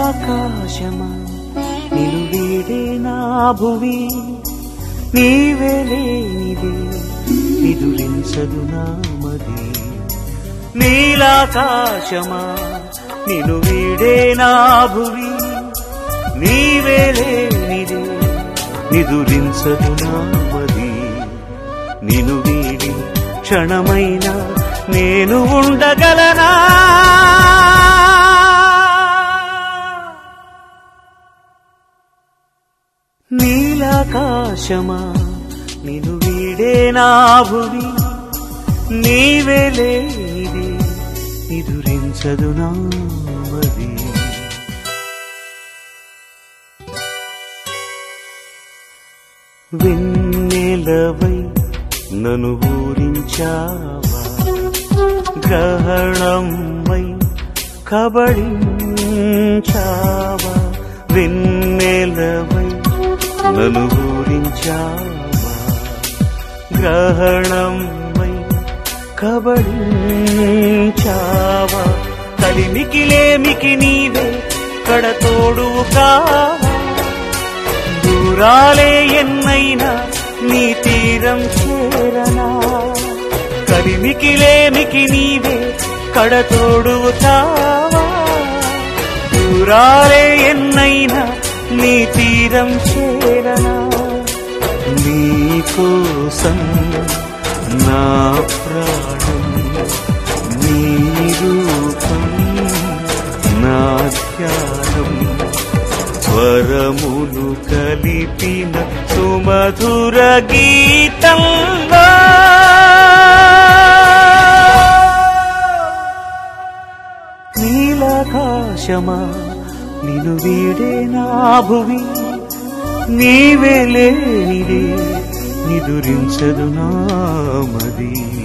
నీలాకాశమా నిలు వీడే నా భువి నీవే లేనిదే నిదురించదు నామది నీలాకాశమా నిలు వీడే నా భువి నీవే లేనిదే నిదురించదు నామది నిను వీడి క్షణమైన నేను ఉండగలనా నీలాకాశమా నిను వీడే నా భువి నీవే లేనిదే నిదురించదు నామది వెన్నెలవై నను ఊరించావా గ్రహణమై కబళించావా వెన్నెలవై నను ఊరించావా గ్రహణమై కబళించావా కలిమికి లేమికి నీవే కడతోడు కావా దూరాలే ఎన్నైనా నీ తీరం చేరనా కలిమికి లేమికి నీవే కడతోడు తావా దూరాలే ఎన్నైనా నీ తీరం చేరనా నీ కోసం నా ప్రాణం నీ రూపం నా ధ్యానం స్వరములు కలిపిన సుమధుర గీతంలో నీలాకాశమా నిను వీడే నా భువి నీవే లేనిదే నిదురించదు నామది